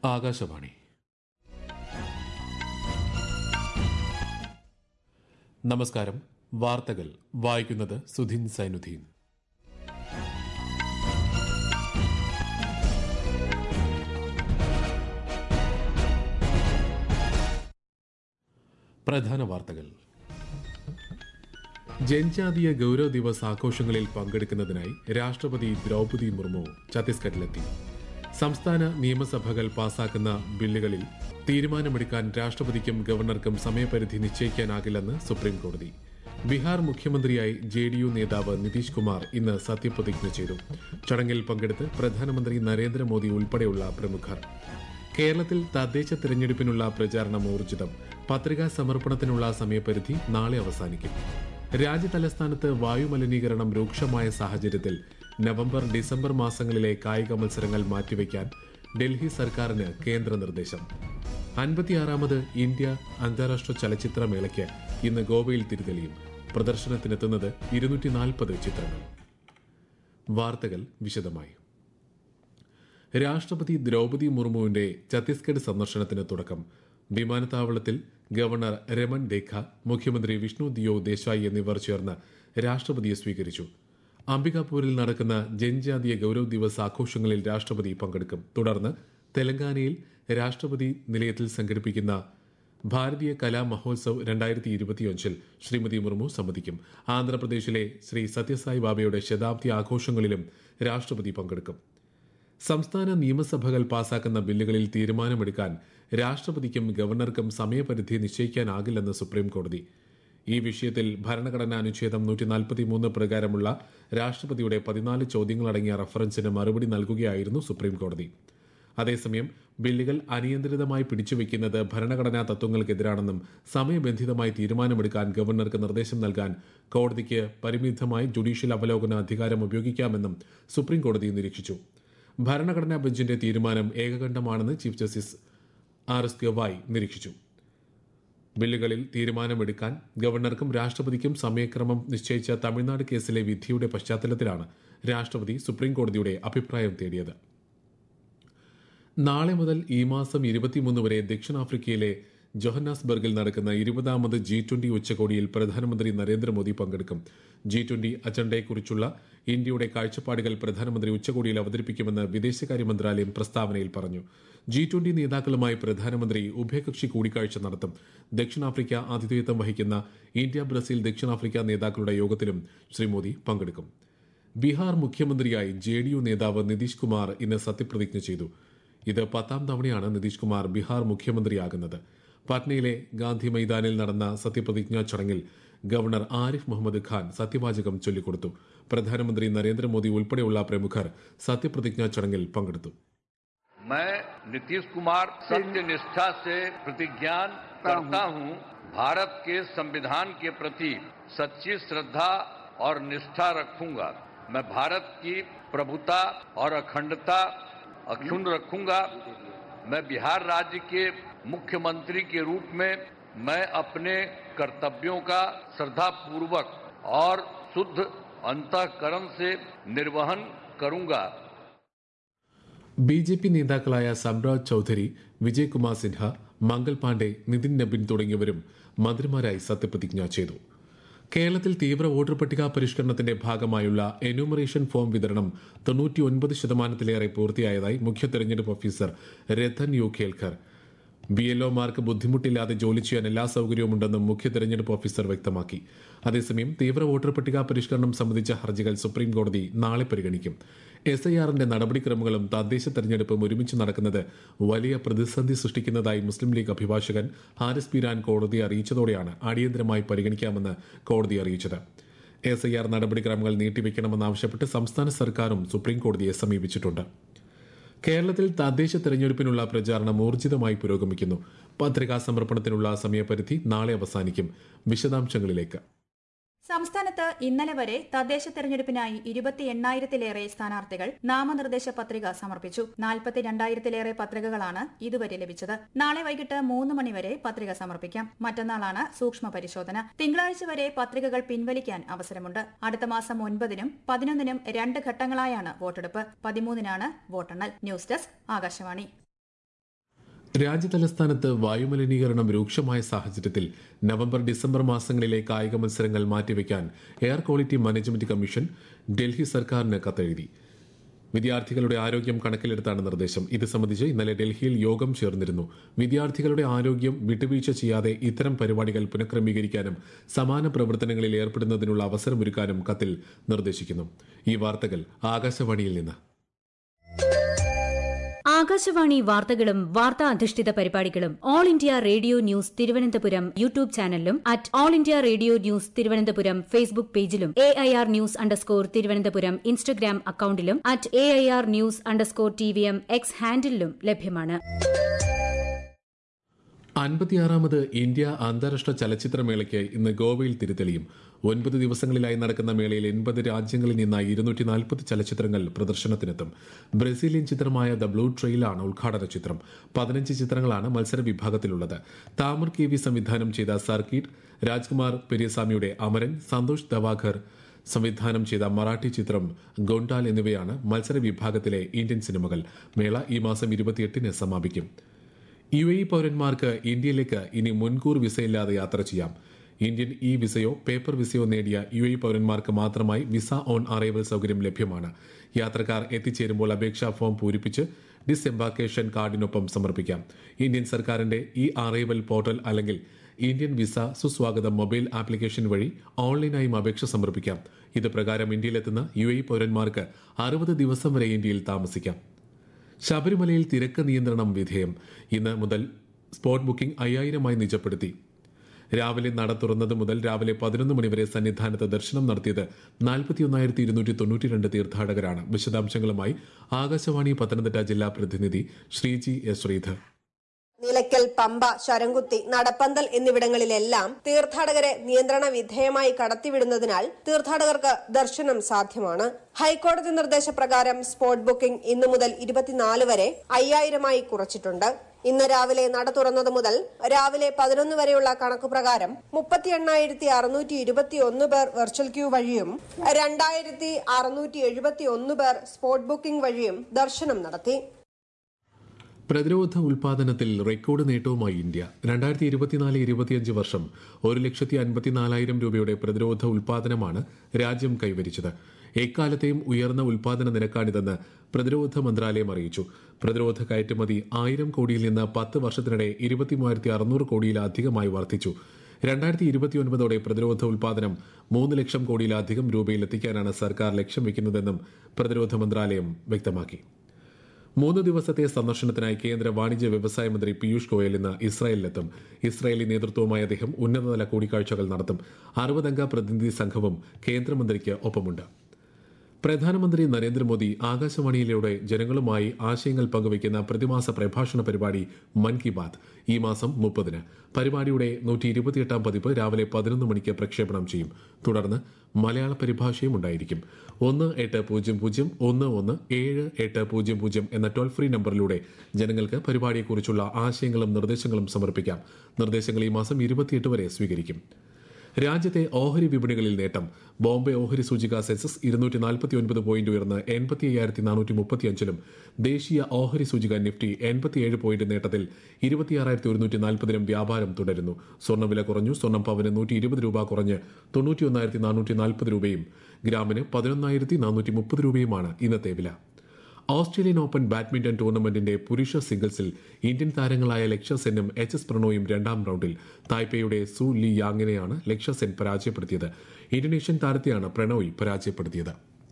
ആകാശവാണി നമസ്കാരം വാർത്തകൾ വായിക്കുന്നത് സുധിൻ സൈനുദ്ദീൻ പ്രധാന വാർത്തകൾ ജൻജാതീയ ഗൌരവ ദിവസ് ആഘോഷങ്ങളിൽ പങ്കെടുക്കുന്നതിനായി രാഷ്ട്രപതി ദ്രൗപദി മുർമു ഛത്തീസ്ഗഡിലെത്തി സംസ്ഥാന നിയമസഭകൾ പാസാക്കുന്ന ബില്ലുകളിൽ തീരുമാനമെടുക്കാൻ രാഷ്ട്രപതിക്കും ഗവർണർക്കും സമയപരിധി നിശ്ചയിക്കാനാകില്ലെന്ന് സുപ്രീം കോടതി ബീഹാർ മുഖ്യമന്ത്രിയായി ജെ ഡി യു നേതാവ് നിതീഷ് കുമാർ ഇന്ന് സത്യപ്രതിജ്ഞ ചെയ്തു ചടങ്ങിൽ പങ്കെടുത്ത് പ്രധാനമന്ത്രി നരേന്ദ്രമോദി ഉൾപ്പെടെയുള്ള പ്രമുഖർ കേരളത്തിൽ തദ്ദേശ തിരഞ്ഞെടുപ്പിനുള്ള പ്രചാരണം ഊർജിതം പത്രികാ സമർപ്പണത്തിനുള്ള സമയപരിധി നാളെ അവസാനിക്കും രാജ്യതലസ്ഥാനത്ത് വായുമലിനീകരണം രൂക്ഷമായ സാഹചര്യത്തിൽ നവംബർ ഡിസംബർ മാസങ്ങളിലെ കായിക മത്സരങ്ങൾ മാറ്റിവെക്കാൻ ഡൽഹി സർക്കാരിന് കേന്ദ്ര നിർദ്ദേശം അൻപത്തിയാറാമത് ഇന്ത്യ അന്താരാഷ്ട്ര ചലച്ചിത്രമേളയ്ക്ക് ഇന്ന് ഗോവയിൽ തിരിതെളിയും പ്രദർശനത്തിനെത്തുന്നത് ഇരുന്നൂറ്റി നാൽപ്പത് ചിത്രങ്ങൾ വാർത്തകൾ വിശദമായി രാഷ്ട്രപതി ദ്രൗപദി മുർമുവിന്റെ ഛത്തീസ്ഗഡ് സന്ദർശനത്തിന് തുടക്കം വിമാനത്താവളത്തിൽ ഗവർണർ രമൺ ദേഖ മുഖ്യമന്ത്രി വിഷ്ണു ദിയോ ദേശായി എന്നിവർ ചേർന്ന് രാഷ്ട്രപതിയെ സ്വീകരിച്ചു അംബികാപൂരിൽ നടക്കുന്ന ജൻജാതീയ ഗൌരവ് ദിവസ് ആഘോഷങ്ങളിൽ രാഷ്ട്രപതി പങ്കെടുക്കും തുടർന്ന് തെലങ്കാനയിൽ രാഷ്ട്രപതി നിലയത്തിൽ സംഘടിപ്പിക്കുന്ന ഭാരതീയ കലാ മഹോത്സവ് രണ്ടായിരത്തി ഇരുപത്തിയഞ്ചിൽ ശ്രീമതി മുർമു സംബന്ധിക്കും ആന്ധ്രാപ്രദേശിലെ ശ്രീ സത്യസായി ബാബയുടെ ശതാബ്ദി ആഘോഷങ്ങളിലും രാഷ്ട്രപതി പങ്കെടുക്കും സംസ്ഥാന നിയമസഭകൾ പാസാക്കുന്ന ബില്ലുകളിൽ തീരുമാനമെടുക്കാൻ രാഷ്ട്രപതിക്കും ഗവർണർക്കും സമയപരിധി നിശ്ചയിക്കാനാകില്ലെന്ന് സുപ്രീം കോടതി ഈ വിഷയത്തിൽ ഭരണഘടനാ അനുച്ഛേദം നൂറ്റി നാൽപ്പത്തിമൂന്ന് പ്രകാരമുള്ള രാഷ്ട്രപതിയുടെ പതിനാല് ചോദ്യങ്ങളടങ്ങിയ റഫറൻസിന് മറുപടി നൽകുകയായിരുന്നു സുപ്രീം കോടതി അതേസമയം ബില്ലുകൾ അനിയന്ത്രിതമായി പിടിച്ചുവെക്കുന്നത് ഭരണഘടനാ തത്വങ്ങൾക്കെതിരാണെന്നും സമയബന്ധിതമായി തീരുമാനമെടുക്കാൻ ഗവർണർക്ക് നിർദ്ദേശം നൽകാൻ കോടതിക്ക് പരിമിതമായി ജുഡീഷ്യൽ അവലോകന അധികാരം ഉപയോഗിക്കാമെന്നും സുപ്രീം കോടതി നിരീക്ഷിച്ചു ഭരണഘടനാ ബെഞ്ചിന്റെ തീരുമാനം ഏകകണ്ഠമാണെന്ന് chief justice R S Gavai നിരീക്ഷിച്ചു ബില്ലുകളിൽ തീരുമാനമെടുക്കാൻ ഗവർണർക്കും രാഷ്ട്രപതിക്കും സമയക്രമം നിശ്ചയിച്ച തമിഴ്നാട് കേസിലെ വിധിയുടെ പശ്ചാത്തലത്തിലാണ് രാഷ്ട്രപതി സുപ്രീം കോടതിയുടെ അഭിപ്രായം തേടിയത് നാളെ മുതൽ ഈ മാസം ഇരുപത്തിമൂന്ന് വരെ ദക്ഷിണാഫ്രിക്കയിലെ ജോഹന്നാസ്ബർഗിൽ നടക്കുന്ന ഇരുപതാമത് ജി ട്വന്റി ഉച്ചകോടിയിൽ പ്രധാനമന്ത്രി നരേന്ദ്രമോദി പങ്കെടുക്കും ജി ട്വന്റി അജണ്ടയെക്കുറിച്ചുള്ള ഇന്ത്യയുടെ കാഴ്ചപ്പാടുകൾ പ്രധാനമന്ത്രി ഉച്ചകോടിയിൽ അവതരിപ്പിക്കുമെന്ന് വിദേശകാര്യ മന്ത്രാലയം പ്രസ്താവനയിൽ പറഞ്ഞു ജി ട്വന്റി നേതാക്കളുമായി പ്രധാനമന്ത്രി ഉഭയകക്ഷി കൂടിക്കാഴ്ച നടത്തും ദക്ഷിണാഫ്രിക്ക ആതിഥേയത്വം വഹിക്കുന്ന ഇന്ത്യ ബ്രസീൽ ദക്ഷിണാഫ്രിക്ക നേതാക്കളുടെ യോഗത്തിലും ശ്രീ മോദി പങ്കെടുക്കും ബീഹാർ മുഖ്യമന്ത്രിയായി ജെ ഡി യു നേതാവ് നിതീഷ് കുമാർ ഇന്ന് സത്യപ്രതിജ്ഞ ചെയ്തു ഇത് പത്താം തവണയാണ് നിതീഷ് കുമാർ ബീഹാർ മുഖ്യമന്ത്രിയാകുന്നത് പാറ്റ്നയിലെ ഗാന്ധി മൈതാനിൽ നടന്ന സത്യപ്രതിജ്ഞാ ചടങ്ങിൽ ഗവർണർ ആരിഫ് മുഹമ്മദ് ഖാൻ സത്യവാചകം ചൊല്ലിക്കൊടുത്തു പ്രധാനമന്ത്രി നരേന്ദ്രമോദി ഉൾപ്പെടെയുള്ള പ്രമുഖർ സത്യപ്രതിജ്ഞാ ചടങ്ങിൽ പങ്കെടുത്തു मैं नीतीश कुमार सत्य निष्ठा से प्रतिज्ञान करता हूं भारत के संविधान के प्रति सच्ची श्रद्धा और निष्ठा रखूंगा मैं भारत की प्रभुता और अखंडता अक्षुण्ण रखूंगा मैं बिहार राज्य के मुख्यमंत्री के रूप में मैं अपने कर्तव्यों का श्रद्धापूर्वक और शुद्ध अंतकरण से निर्वहन करूंगा ബി ജെ പി നേതാക്കളായ സംരാജ് ചൌധരി വിജയ്കുമാർ സിൻഹ മംഗൾ പാണ്ഡെ നിതിൻ നബിൻ തുടങ്ങിയവരും മന്ത്രിമാരായി സത്യപ്രതിജ്ഞ ചെയ്തു കേരളത്തിൽ തീവ്ര വോട്ടർ പട്ടിക പരിഷ്കരണത്തിന്റെ ഭാഗമായുള്ള എന്യൂമറേഷൻ ഫോം വിതരണം തൊണ്ണൂറ്റിയൊൻപത് ശതമാനത്തിലേറെ പൂർത്തിയായതായി മുഖ്യ തെരഞ്ഞെടുപ്പ് officer Rathan U Khelkar B L ഒമാർക്ക് ബുദ്ധിമുട്ടില്ലാതെ ജോലി ചെയ്യാൻ എല്ലാ സൌകര്യവുമുണ്ടെന്നും മുഖ്യ തെരഞ്ഞെടുപ്പ് ഓഫീസർ വ്യക്തമാക്കി അതേസമയം തീവ്ര വോട്ടർ പട്ടിക പരിഷ്കരണം സംബന്ധിച്ച ഹർജികൾ സുപ്രീം കോടതി നാളെ പരിഗണിക്കും എസ് ഐ ആറിന്റെ നടപടിക്രമങ്ങളും തദ്ദേശ തെരഞ്ഞെടുപ്പും ഒരുമിച്ച് നടക്കുന്നത് വലിയ പ്രതിസന്ധി സൃഷ്ടിക്കുന്നതായി മുസ്ലിം ലീഗ് അഭിഭാഷകൻ ഹാരിസ് പീരാൻ കോടതിയെ അറിയിച്ചതോടെയാണ് അടിയന്തരമായി പരിഗണിക്കാമെന്ന് കോടതി അറിയിച്ചത് എസ് ഐ ആർ നടപടിക്രമങ്ങൾ നീട്ടിവെക്കണമെന്നാവശ്യപ്പെട്ട് സംസ്ഥാന സർക്കാരും സുപ്രീം കോടതിയെ സമീപിച്ചിട്ടുണ്ട് കേരളത്തിൽ തദ്ദേശ തെരഞ്ഞെടുപ്പിനുള്ള പ്രചാരണം ഊർജിതമായി പുരോഗമിക്കുന്നു പത്രികാ സമർപ്പണത്തിനുള്ള സമയപരിധി നാളെ അവസാനിക്കും വിശദാംശങ്ങളിലേക്ക് സംസ്ഥാനത്ത് ഇന്നലെ വരെ തദ്ദേശ തെരഞ്ഞെടുപ്പിനായി ഇരുപത്തി എണ്ണായിരത്തിലേറെ സ്ഥാനാർത്ഥികൾ നാമനിർദ്ദേശ പത്രിക സമർപ്പിച്ചു നാൽപ്പത്തിരണ്ടായിരത്തിലേറെ പത്രികകളാണ് ഇതുവരെ ലഭിച്ചത് നാളെ വൈകിട്ട് മൂന്ന് മണിവരെ പത്രിക സമർപ്പിക്കാം മറ്റന്നാളാണ് സൂക്ഷ്മ പരിശോധന തിങ്കളാഴ്ച വരെ പത്രികകൾ പിൻവലിക്കാൻ അവസരമുണ്ട് അടുത്ത മാസം ഒൻപതിനും പതിനൊന്നിനും രണ്ട് ഘട്ടങ്ങളായാണ് വോട്ടെടുപ്പ് പതിമൂന്നിനാണ് വോട്ടെണ്ണൽ ന്യൂസ് ഡെസ്ക് ആകാശവാണി രാജ്യതലസ്ഥാനത്ത് വായുമലിനീകരണം രൂക്ഷമായ സാഹചര്യത്തിൽ നവംബർ ഡിസംബർ മാസങ്ങളിലെ കായിക മത്സരങ്ങൾ മാറ്റിവെക്കാൻ air quality management commission Delhi സർക്കാരിന് കത്തെഴുതി വിദ്യാർത്ഥികളുടെ ആരോഗ്യം കണക്കിലെടുത്താണ് നിർദ്ദേശം ഇത് സംബന്ധിച്ച് ഇന്നലെ ഡൽഹിയിൽ യോഗം ചേർന്നിരുന്നു വിദ്യാർത്ഥികളുടെ ആരോഗ്യം വിട്ടുവീഴ്ച ചെയ്യാതെ ഇത്തരം പരിപാടികൾ പുനഃക്രമീകരിക്കാനും സമാന പ്രവർത്തനങ്ങളിൽ ഏർപ്പെടുന്നതിനുള്ള അവസരമൊരുക്കാനും കത്തിൽ നിർദ്ദേശിക്കുന്നു ഈ വാർത്തകൾ ആകാശവാണിയിൽ നിന്ന് ആകാശവാണി വാർത്തകളും വാർത്താ അധിഷ്ഠിത പരിപാടികളും all India radio news Thiruvananthapuram YouTube ചാനലിലും at all India radio news Thiruvananthapuram Facebook പേജിലും A I R news underscore Thiruvananthapuram Instagram അക്കൌണ്ടിലും at A I R news underscore T V M X ഹാൻഡിലും ലഭ്യമാണ് അൻപത്തിയാറാമത് ഇന്ത്യ അന്താരാഷ്ട്ര ചലച്ചിത്രമേളയ്ക്ക് ഇന്ന് ഗോവയിൽ തിരുത്തെളിയും ഒൻപത് ദിവസങ്ങളിലായി നടക്കുന്ന മേളയിൽ എൺപത് രാജ്യങ്ങളിൽ നിന്നായി ഇരുന്നൂറ്റി നാൽപ്പത് ചലച്ചിത്രങ്ങൾ പ്രദർശനത്തിനെത്തും ബ്രസീലിയൻ ചിത്രമായ ദ ബ്ലൂ ട്രെയിലാണ് ഉദ്ഘാടന ചിത്രം പതിനഞ്ച് ചിത്രങ്ങളാണ് മത്സര വിഭാഗത്തിലുള്ളത് താമർ കെ വി സംവിധാനം ചെയ്ത സർക്കിട്ട് രാജ്കുമാർ പെരിയസ്വാമിയുടെ അമരൻ സന്തോഷ് ദവാഘർ സംവിധാനം ചെയ്ത മറാഠി ചിത്രം ഗോണ്ടാൽ എന്നിവയാണ് മത്സര വിഭാഗത്തിലെ ഇന്ത്യൻ സിനിമകൾ മേള ഈ മാസം ഇരുപത്തിയെട്ടിന് സമാപിക്കും യു എ പൌരന്മാർക്ക് ഇന്ത്യയിലേക്ക് ഇനി മുൻകൂർ വിസയില്ലാതെ യാത്ര ചെയ്യാം ഇന്ത്യൻ ഇ വിസയോ പേപ്പർ വിസയോ നേടിയ യു എ പൌരന്മാർക്ക് മാത്രമായി വിസ ഓൺ അറൈവൽ സൗകര്യം ലഭ്യമാണ് യാത്രക്കാർ എത്തിച്ചേരുമ്പോൾ അപേക്ഷാ ഫോം പൂരിപ്പിച്ച് ഡിസ്എംബാർക്കേഷൻ കാർഡിനൊപ്പം സമർപ്പിക്കാം ഇന്ത്യൻ സർക്കാരിന്റെ ഇ അറൈവൽ പോർട്ടൽ അല്ലെങ്കിൽ Indian visa Suswagatham mobile application വഴി ഓൺലൈനായും അപേക്ഷ സമർപ്പിക്കാം ഇത് പ്രകാരം ഇന്ത്യയിലെത്തുന്ന യു എ പൌരന്മാർക്ക് അറുപത് ദിവസം വരെ ഇന്ത്യയിൽ താമസിക്കാം ശബരിമലയിൽ തിരക്ക് നിയന്ത്രണം വിധേയം ഇന്ന് മുതൽ സ്പോട്ട് ബുക്കിംഗ് അയ്യായിരമായി നിജപ്പെടുത്തി രാവിലെ നട തുറന്നത് മുതൽ രാവിലെ പതിനൊന്ന് മണിവരെ സന്നിധാനത്ത് ദർശനം നടത്തിയത് നാൽപ്പത്തിയൊന്നായിരത്തി ഇരുന്നൂറ്റി തൊണ്ണൂറ്റിരണ്ട് തീർത്ഥാടകരാണ് വിശദാംശങ്ങളുമായി ആകാശവാണി പത്തനംതിട്ട ജില്ലാ പ്രതിനിധി ശ്രീജി എസ് ശ്രീധർ നിലയ്ക്കൽ പമ്പ ശരംകുത്തി നടപ്പന്തൽ എന്നിവിടങ്ങളിലെല്ലാം തീർത്ഥാടകരെ നിയന്ത്രണ വിധേയമായി കടത്തിവിടുന്നതിനാൽ തീർത്ഥാടകർക്ക് ദർശനം സാധ്യമാണ് ഹൈക്കോടതി നിർദ്ദേശപ്രകാരം സ്പോട്ട് ബുക്കിംഗ് ഇന്നു മുതൽ ഇരുപത്തിനാല് വരെ അയ്യായിരമായി കുറച്ചിട്ടുണ്ട് ഇന്ന് രാവിലെ നട തുറന്നത് മുതൽ രാവിലെ പതിനൊന്ന് വരെയുള്ള കണക്കുപ്രകാരം മുപ്പത്തി എണ്ണായിരത്തി അറുന്നൂറ്റി ഇരുപത്തി ഒന്ന് പേർ വെർച്വൽ ക്യൂ വഴിയും രണ്ടായിരത്തി അറുന്നൂറ്റി എഴുപത്തി ഒന്ന് പേർ സ്പോട്ട് ബുക്കിംഗ് വഴിയും ദർശനം നടത്തി പ്രതിരോധ ഉൽപാദനത്തിൽ റെക്കോർഡ് നേട്ടവുമായി ഇന്ത്യ രണ്ടായിരത്തി ഇരുപത്തിനാല് ഇരുപത്തിയഞ്ച് വർഷം ഒരു ലക്ഷത്തി അൻപത്തിനാലായിരം രൂപയുടെ പ്രതിരോധ ഉൽപാദനമാണ് രാജ്യം കൈവരിച്ചത് എക്കാലത്തെയും ഉയർന്ന ഉൽപാദന നിരക്കാണിതെന്ന് പ്രതിരോധ മന്ത്രാലയം അറിയിച്ചു പ്രതിരോധ കയറ്റുമതി ആയിരം കോടിയിൽ നിന്ന് പത്ത് വർഷത്തിനിടെ ഇരുപത്തിമൂവായിരത്തി അറുന്നൂറ് കോടിയിലധികമായി വർദ്ധിച്ചു രണ്ടായിരത്തി ഇരുപത്തിയൊൻപതോടെ പ്രതിരോധ ഉൽപാദനം മൂന്ന് ലക്ഷം കോടിയിലധികം രൂപയിലെത്തിക്കാനാണ് സർക്കാർ ലക്ഷ്യം വെക്കുന്നതെന്നും പ്രതിരോധ മന്ത്രാലയം വ്യക്തമാക്കി മൂന്ന് ദിവസത്തെ സന്ദർശനത്തിനായി കേന്ദ്ര വാണിജ്യ വ്യവസായ മന്ത്രി പീയൂഷ് ഗോയൽ ഇന്ന് ഇസ്രായേലിലെത്തും ഇസ്രായേലി നേതൃത്വവുമായി അദ്ദേഹം ഉന്നതതല കൂടിക്കാഴ്ചകൾ നടത്തും അറുപതംഗ പ്രതിനിധി സംഘവും കേന്ദ്രമന്ത്രിക്ക് ഒപ്പമുണ്ട് പ്രധാനമന്ത്രി നരേന്ദ്രമോദി ആകാശവാണിയിലൂടെ ജനങ്ങളുമായി ആശയങ്ങൾ പങ്കുവയ്ക്കുന്ന പ്രതിമാസ പ്രഭാഷണ പരിപാടി മൻ കി ബാത് ഈ മാസം മുപ്പതിന് പരിപാടിയുടെ നൂറ്റി ഇരുപത്തിയെട്ടാം പതിപ്പ് രാവിലെ പതിനൊന്ന് മണിക്ക് പ്രക്ഷേപണം ചെയ്യും തുടർന്ന് മലയാള പരിഭാഷയും ഉണ്ടായിരിക്കും ഒന്ന് എട്ട് പൂജ്യം പൂജ്യം ഒന്ന് ഒന്ന് ഏഴ് എട്ട് പൂജ്യം പൂജ്യം എന്ന ടോൾ ഫ്രീ നമ്പറിലൂടെ ജനങ്ങൾക്ക് പരിപാടിയെക്കുറിച്ചുള്ള ആശയങ്ങളും നിർദ്ദേശങ്ങളും സമർപ്പിക്കാം നിർദ്ദേശങ്ങൾ ഈ മാസം ഇരുപത്തിയെട്ട് വരെ സ്വീകരിക്കും രാജ്യത്തെ ഓഹരി വിപണികളിൽ നേട്ടം ബോംബെ ഓഹരി സൂചിക സെൻസസ് ഇരുന്നൂറ്റി നാൽപ്പത്തി ഒൻപത് പോയിന്റ് ഉയർന്ന് എൺപത്തി അയ്യായിരത്തി നാനൂറ്റി മുപ്പത്തിയഞ്ചിലും ദേശീയ ഓഹരി സൂചിക നിഫ്റ്റി എൺപത്തിയേഴ് പോയിന്റ് നേട്ടത്തിൽ ഇരുപത്തിയാറായിരത്തി ഒരുന്നൂറ്റി നാൽപ്പതിലും വ്യാപാരം തുടരുന്നു സ്വർണ്ണവില കുറഞ്ഞു സ്വർണ്ണം പവന് നൂറ്റി ഇരുപത് രൂപ കുറഞ്ഞ് തൊണ്ണൂറ്റിയൊന്നായിരത്തി നാനൂറ്റി നാൽപ്പത് രൂപയും ഗ്രാമിന് പതിനൊന്നായിരത്തി നാനൂറ്റി മുപ്പത് രൂപയുമാണ് ഇന്നത്തെ വില ഓസ്ട്രേലിയൻ ഓപ്പൺ ബാഡ്മിന്റൺ ടൂർണമെന്റിന്റെ പുരുഷ സിംഗിൾസിൽ ഇന്ത്യൻ താരങ്ങളായ ലക്ഷ്യ സെന്നും എച്ച് എസ് പ്രണോയും രണ്ടാം റൌണ്ടിൽ തായ്പേയുടെ സു ലി യാങ്ങിനെയാണ് ലക്ഷ്യ സെൻ പരാജയപ്പെടുത്തിയത് ഇന്തോനേഷ്യൻ താരത്തെയാണ് പ്രണോയ് പരാജയപ്പെടുത്തിയത്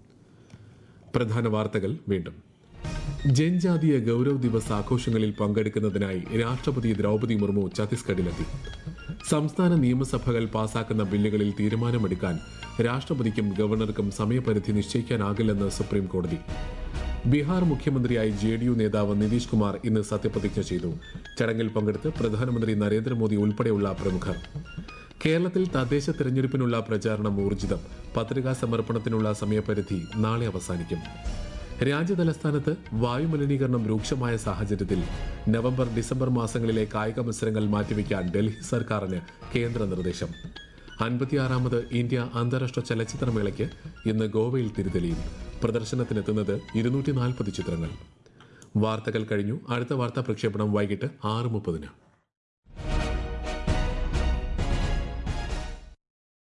പ്രധാന വാർത്തകൾ വീണ്ടും ജൻജാതീയ ഗൌരവ് ദിവസ് ആഘോഷങ്ങളിൽ പങ്കെടുക്കുന്നതിനായി രാഷ്ട്രപതി ദ്രൗപദി മുർമു ഛത്തീസ്ഗഡിലെത്തി സംസ്ഥാന നിയമസഭകൾ പാസാക്കുന്ന ബില്ലുകളിൽ തീരുമാനമെടുക്കാൻ രാഷ്ട്രപതിക്കും ഗവർണർക്കും സമയപരിധി നിശ്ചയിക്കാനാകില്ലെന്ന് സുപ്രീം കോടതി ബീഹാർ മുഖ്യമന്ത്രിയായി ജെ ഡി യു നേതാവ് നിതീഷ് കുമാർ ഇന്ന് സത്യപ്രതിജ്ഞ ചെയ്തു ചടങ്ങിൽ പങ്കെടുത്ത് പ്രധാനമന്ത്രി നരേന്ദ്രമോദി ഉൾപ്പെടെയുള്ള പ്രമുഖർ കേരളത്തിൽ തദ്ദേശ തെരഞ്ഞെടുപ്പിനുള്ള പ്രചാരണം ഊർജിതം പത്രികാ സമർപ്പണത്തിനുള്ള സമയപരിധി നാളെ അവസാനിക്കും രാജ്യതലസ്ഥാനത്ത് വായുമലിനീകരണം രൂക്ഷമായ സാഹചര്യത്തിൽ നവംബർ ഡിസംബർ മാസങ്ങളിലെ കായിക മത്സരങ്ങൾ മാറ്റിവെക്കാൻ ഡൽഹി സർക്കാരിന് കേന്ദ്ര നിർദ്ദേശം അൻപത്തിയാറാമത് ഇന്ത്യ അന്താരാഷ്ട്ര ചലച്ചിത്രമേളയ്ക്ക് ഇന്ന് ഗോവയിൽ തിരുതെളിയും പ്രദർശനത്തിനെത്തുന്നത് ഇരുന്നൂറ്റി നാൽപ്പത് ചിത്രങ്ങൾ വാർത്തകൾ കഴിഞ്ഞു അടുത്ത വാർത്താ പ്രക്ഷേപണം വൈകിട്ട് ആറ് മുപ്പതിന്